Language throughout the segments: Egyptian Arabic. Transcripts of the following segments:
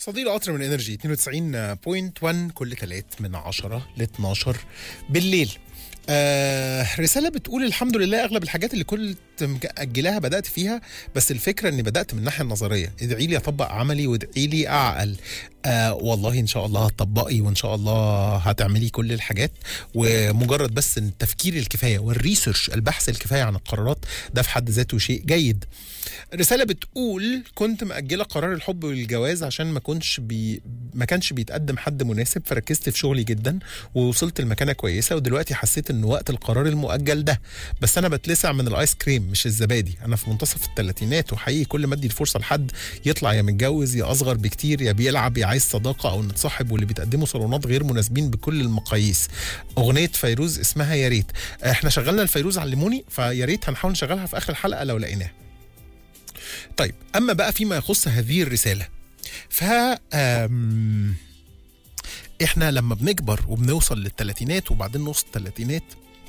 صديق قطر من انرجي 92.1 كل تلات من 10 ل 12 بالليل آه رسالة بتقول الحمد لله أغلب الحاجات اللي كنت مأجلاها بدأت فيها بس الفكرة إني بدأت من الناحية النظرية ادعي لي أطبق عملي وادعي لي أعقل آه والله إن شاء الله هتطبقي وإن شاء الله هتعملي كل الحاجات ومجرد بس إن التفكير الكفاية والريسيرش البحث الكفاية عن القرارات ده في حد ذاته شيء جيد رسالة بتقول كنت مأجلة قرار الحب والجواز عشان ما كنتش بي ما كانش بيتقدم حد مناسب فركزت في شغلي جدا ووصلت لمكانة كويسة ودلوقتي حسيت ان وقت القرار المؤجل ده بس انا بتلسع من الايس كريم مش الزبادي انا في منتصف الثلاثينات وحقيقي كل ما ادي الفرصة لحد يطلع يا متجوز يا اصغر بكتير يا بيلعب يا عايز صداقة او نتصاحب واللي بيتقدموا صالونات غير مناسبين بكل المقاييس اغنية فيروز اسمها يا ريت احنا شغلنا الفيروز علموني فيا ريت هنحاول نشغلها في اخر الحلقة لو لقيناها طيب اما بقى فيما يخص هذه الرساله ف آم، احنا لما بنكبر وبنوصل للثلاثينات وبعدين نص الثلاثينات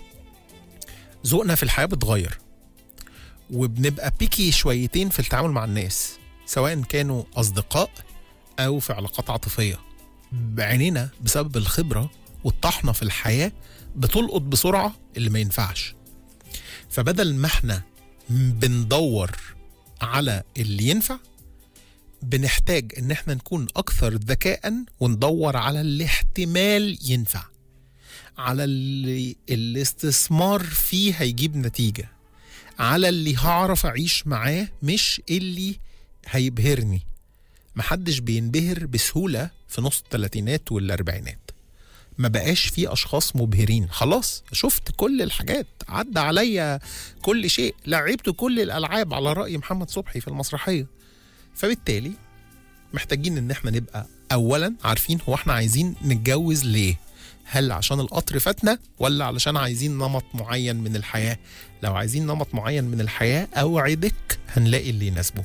ذوقنا في الحياه بتغير وبنبقى بيكي شويتين في التعامل مع الناس سواء كانوا اصدقاء او في علاقات عاطفيه بعينينا بسبب الخبره والطحنه في الحياه بتلقط بسرعه اللي ما ينفعش فبدل ما احنا بندور على اللي ينفع بنحتاج ان احنا نكون اكثر ذكاء وندور على اللي احتمال ينفع على اللي الاستثمار فيه هيجيب نتيجة على اللي هعرف اعيش معاه مش اللي هيبهرني محدش بينبهر بسهولة في نص الثلاثينات والاربعينات ما بقاش في اشخاص مبهرين خلاص شفت كل الحاجات عدى عليا كل شيء لعبت كل الالعاب على راي محمد صبحي في المسرحيه فبالتالي محتاجين ان احنا نبقى اولا عارفين هو احنا عايزين نتجوز ليه هل عشان القطر فاتنا ولا علشان عايزين نمط معين من الحياه لو عايزين نمط معين من الحياه اوعدك هنلاقي اللي يناسبه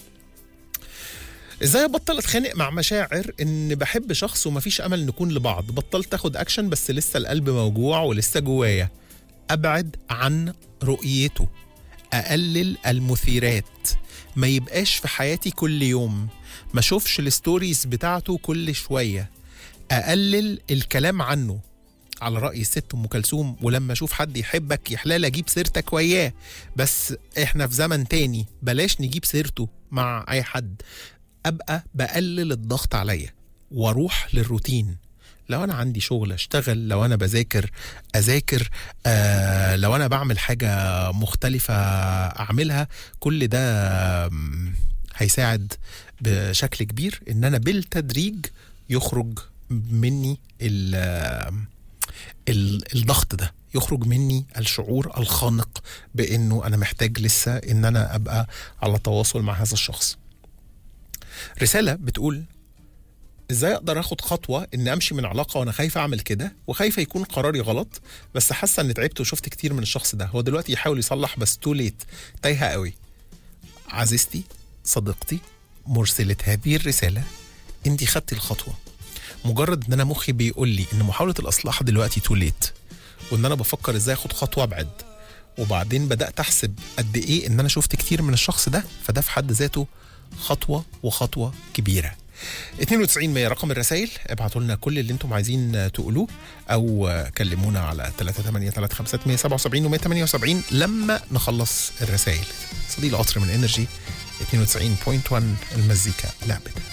ازاي ابطل اتخانق مع مشاعر ان بحب شخص ومفيش امل نكون لبعض بطلت اخد اكشن بس لسه القلب موجوع ولسه جوايا ابعد عن رؤيته اقلل المثيرات ما يبقاش في حياتي كل يوم ما اشوفش الستوريز بتاعته كل شويه اقلل الكلام عنه على رأي الست أم كلثوم ولما أشوف حد يحبك يحلال أجيب سيرتك وياه بس إحنا في زمن تاني بلاش نجيب سيرته مع أي حد ابقى بقلل الضغط عليا واروح للروتين لو انا عندي شغل اشتغل لو انا بذاكر اذاكر آه لو انا بعمل حاجه مختلفه اعملها كل ده آم، هيساعد بشكل كبير ان انا بالتدريج يخرج مني ال ال- الضغط ده يخرج مني الشعور الخانق بانه انا محتاج لسه ان انا ابقى على تواصل مع هذا الشخص رسالة بتقول ازاي اقدر اخد خطوة ان امشي من علاقة وانا خايفة اعمل كده وخايفة يكون قراري غلط بس حاسة اني تعبت وشفت كتير من الشخص ده هو دلوقتي يحاول يصلح بس تو ليت تايهة قوي عزيزتي صديقتي مرسلة هذه الرسالة انت خدتي الخطوة مجرد ان انا مخي بيقول لي ان محاولة الاصلاح دلوقتي تو ليت وان انا بفكر ازاي اخد خطوة ابعد وبعدين بدأت احسب قد ايه ان انا شفت كتير من الشخص ده فده في حد ذاته خطوة وخطوة كبيرة 92 100 رقم الرسائل ابعتوا لنا كل اللي انتم عايزين تقولوه او كلمونا على 383 و 178 لما نخلص الرسائل صديق القطر من انرجي 92.1 المزيكا لعبت